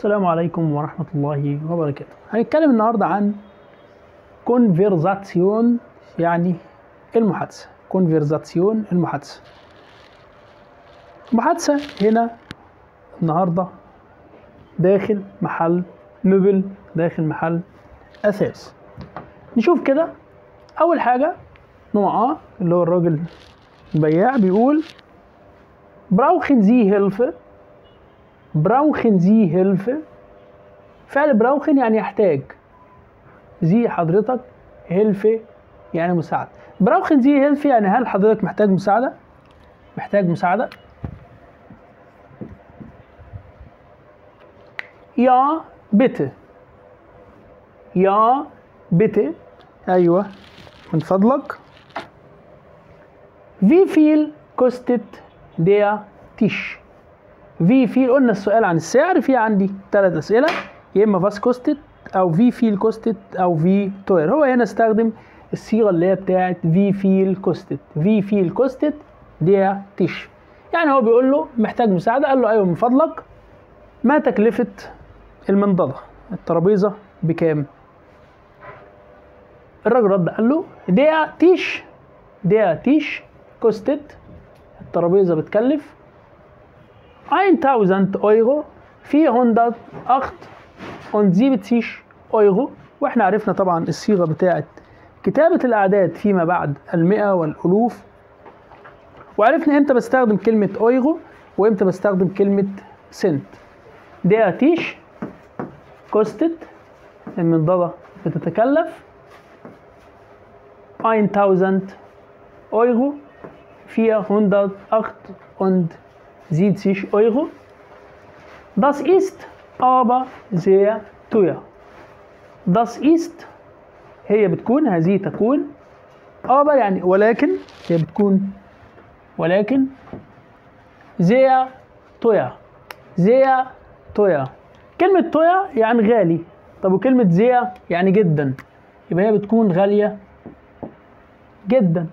السلام عليكم ورحمة الله وبركاته هنتكلم النهاردة عن كونفرزاتيون يعني المحادثة كونفرزاتيون المحادثة المحادثة هنا النهاردة داخل محل مبل داخل محل أثاث نشوف كده أول حاجة نوع A اللي هو الراجل البياع بيقول brauchen Sie Hilfe brauchen Sie Hilfe فعل brauchen يعني يحتاج زي حضرتك هيلفي يعني مساعدة brauchen Sie Hilfe يعني هل حضرتك محتاج مساعدة محتاج مساعدة يا bitte يا bitte أيوة من فضلك Wie viel kostet der Tisch? Wie viel قلنا السؤال عن السعر في عندي ثلاث أسئلة يا إما فاس كوستت أو في فيل كوستت أو في توير هو هنا استخدم الصيغة اللي هي بتاعت في فيل كوستت في فيل كوستت der تيش يعني هو بيقول له محتاج مساعدة قال له أيوه من فضلك ما تكلفة المنضدة الترابيزة بكام؟ الراجل رد قال له der تيش der تيش كوستت الترابيزة بتكلف 1000 اورو 478 اورو واحنا عرفنا طبعا الصيغة بتاعت كتابة الأعداد فيما بعد المئة والألوف وعرفنا امتى بستخدم كلمة اورو وامتى بستخدم كلمة سنت der تيش كوستت المنضدة بتتكلف 1000 اورو 478 Euro. Das ist aber sehr teuer. Das ist هي بتكون هذه تكون aber يعني ولكن هي بتكون ولكن sehr teuer sehr teuer كلمة teuer يعني غالي طب وكلمة sehr يعني جدا يبقى هي بتكون غالية جدا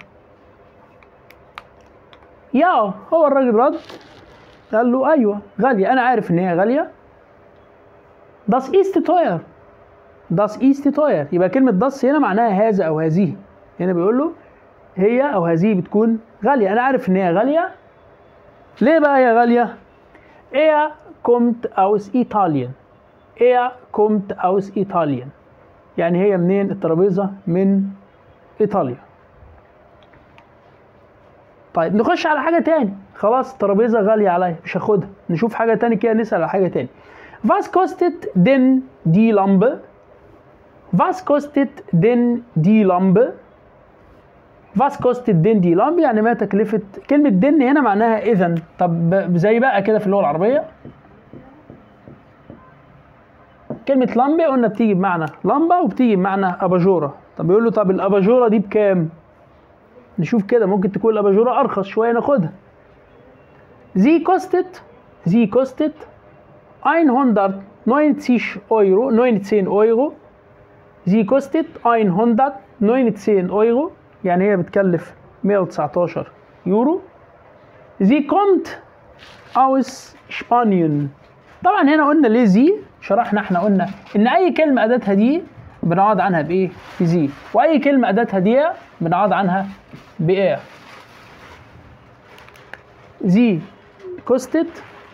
يا هو الراجل رد قال له ايوه غاليه انا عارف ان هي غاليه das ist teuer das ist teuer يبقى كلمه das هنا معناها هذا او هذه هنا بيقول له هي او هذه بتكون غاليه انا عارف ان هي غاليه ليه بقى هي غاليه er kommt aus Italien er kommt aus Italien يعني هي منين الترابيزه من ايطاليا طيب نخش على حاجة تاني خلاص الترابيزة غالية عليا مش هاخدها نشوف حاجة تاني كده نسأل على حاجة تاني Was kostet denn die Lampe? Was kostet denn die Lampe? Was kostet denn die Lampe؟ يعني ما تكلفة كلمة دن هنا معناها إذا طب زي بقى كده في اللغة العربية كلمة لمبة قلنا بتيجي بمعنى لمبة وبتيجي بمعنى أباجورة طب بيقول له طب الأباجورة دي بكام؟ نشوف كده ممكن تكون الاباجوره ارخص شويه ناخدها زي كوستت زي كوستت 190 اورو 99 اورو زي كوستت 119 اورو يعني هي بتكلف 119 يورو زي كومت اوس اسبانيون طبعا هنا قلنا ليه زي شرحنا احنا قلنا ان اي كلمه اداتها دي بنعوض عنها بايه بزي واي كلمه اداتها دي بنعوض عنها بإيه Sie kostet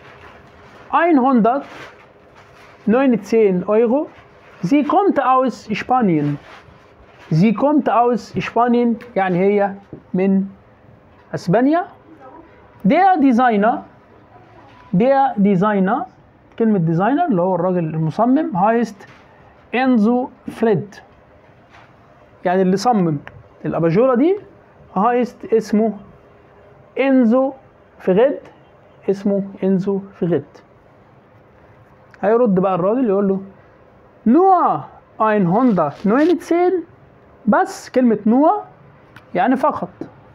119 Euro. Sie kommt aus Spanien. Sie kommt aus Spanien يعني هي من اسبانيا. Der Designer der Designer كلمة ديزاينر اللي هو الراجل المصمم heißt انزو فليد يعني اللي صمم الاباجوره دي هايست اسمه انزو فيغيد اسمه انزو فيغيد هيرد بقى الراجل يقول له نوع 119 بس كلمة نوع يعني فقط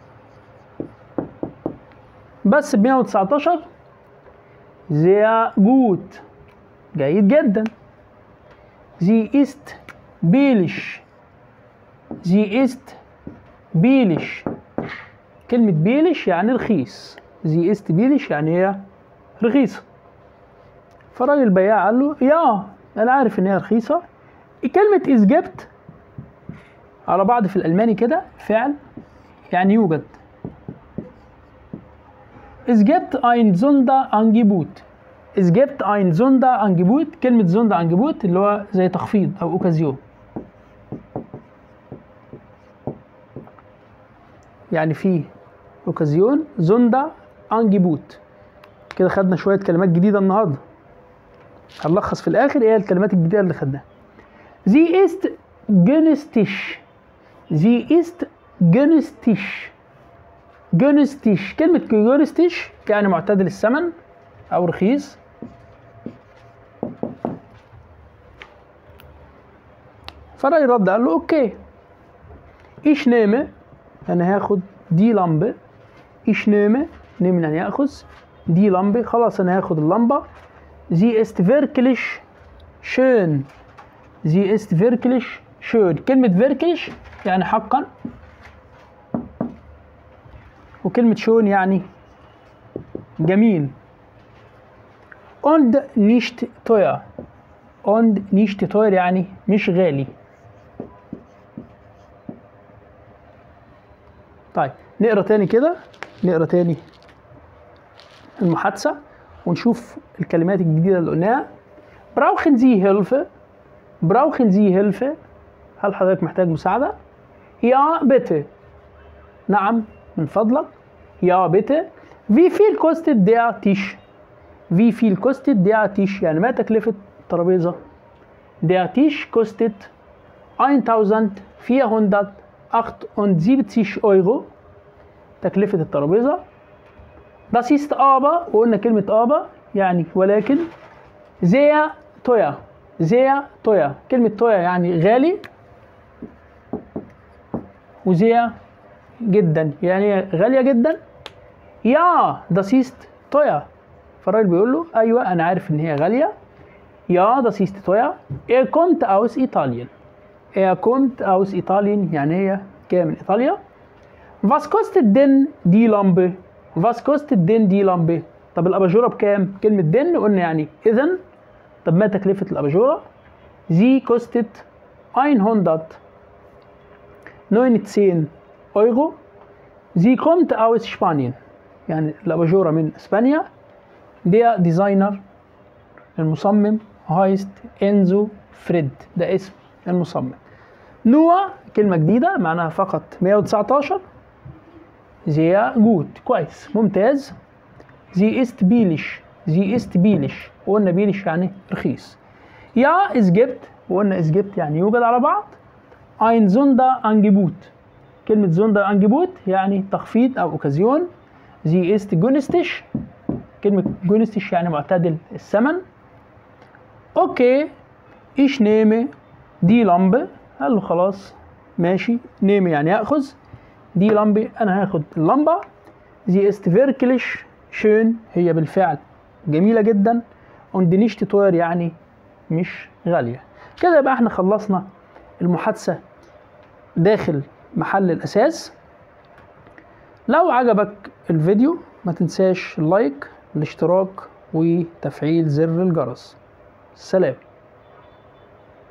بس ب 119 sehr gut جيد جدا sie ist billig sie ist بيلش كلمة بيلش يعني رخيص زي است بيلش يعني هي رخيصة فالراجل البياع قال له يا انا عارف ان هي رخيصه كلمه از جبت على بعض في الالماني كده فعل يعني يوجد Es gibt ein Sonderangebot. Es gibt ein Sonderangebot. كلمة Sonderangebot اللي هو زي تخفيض أو أوكازيون. يعني في أوكازيون Sonderangebot. كده خدنا شوية كلمات جديدة النهاردة. هنلخص في الآخر إيه الكلمات الجديدة اللي خدناها. Sie ist günstig. Sie ist günstig. جونستيش كلمة جونستيش يعني معتدل الثمن أو رخيص فالراجل رد قال له أوكي إيش نيمة أنا هاخد دي لمبة إيش نيمة نيمة يعني يأخذ دي لمبة خلاص أنا هاخد اللمبة زي است فيركلش شön زي است فيركلش شön كلمة فيركلش يعني حقا وكلمة شون يعني جميل und nicht teuer und nicht teuer يعني مش غالي طيب نقرا تاني كده نقرا تاني المحادثة ونشوف الكلمات الجديدة اللي قلناها brauchen Sie Hilfe brauchen Sie Hilfe هل حضرتك محتاج مساعدة ja bitte نعم من فضلك يا bitte wie viel kostet der Tisch wie viel kostet der Tisch يعني ما تكلفة الترابيزة der Tisch kostet 1478 Euro تكلفة الترابيزة das ist aber وقلنا كلمة aber يعني ولكن sehr teuer sehr teuer كلمة teuer يعني غالي وزيا جدا يعني غالية جدا يا das ist teuer فالراجل بيقول له ايوه انا عارف ان هي غالية يا das ist teuer er kommt aus Italien er kommt aus Italien يعني هي جاية من ايطاليا was kostet denn die Lampe was kostet denn die Lampe طب الاباجوره بكام كلمه دن قلنا يعني اذا طب ما تكلفه الاباجوره زي كوستت 119 اورو زي kommt aus Spanien يعني الاباجوره من اسبانيا der ديزاينر المصمم هايست انزو فريد ده اسم المصمم نوع كلمه جديده معناها فقط 119 sehr gut كويس ممتاز sie ist billig sie ist billig وقلنا billig يعني رخيص ja es gibt وقلنا es gibt يعني يوجد على بعض ein Sonderangebot كلمة Sonderangebot يعني تخفيض أو أوكازيون sie ist günstig كلمة günstig يعني معتدل الثمن اوكي ich nehme die Lampe قال له خلاص ماشي nehme يعني ياخذ دي لمبة انا هاخد اللمبة sie ist wirklich schön هي بالفعل جميلة جدا und nicht teuer يعني مش غالية كده يبقى احنا خلصنا المحادثة داخل محل الأساس لو عجبك الفيديو ما تنساش اللايك الاشتراك وتفعيل زر الجرس سلام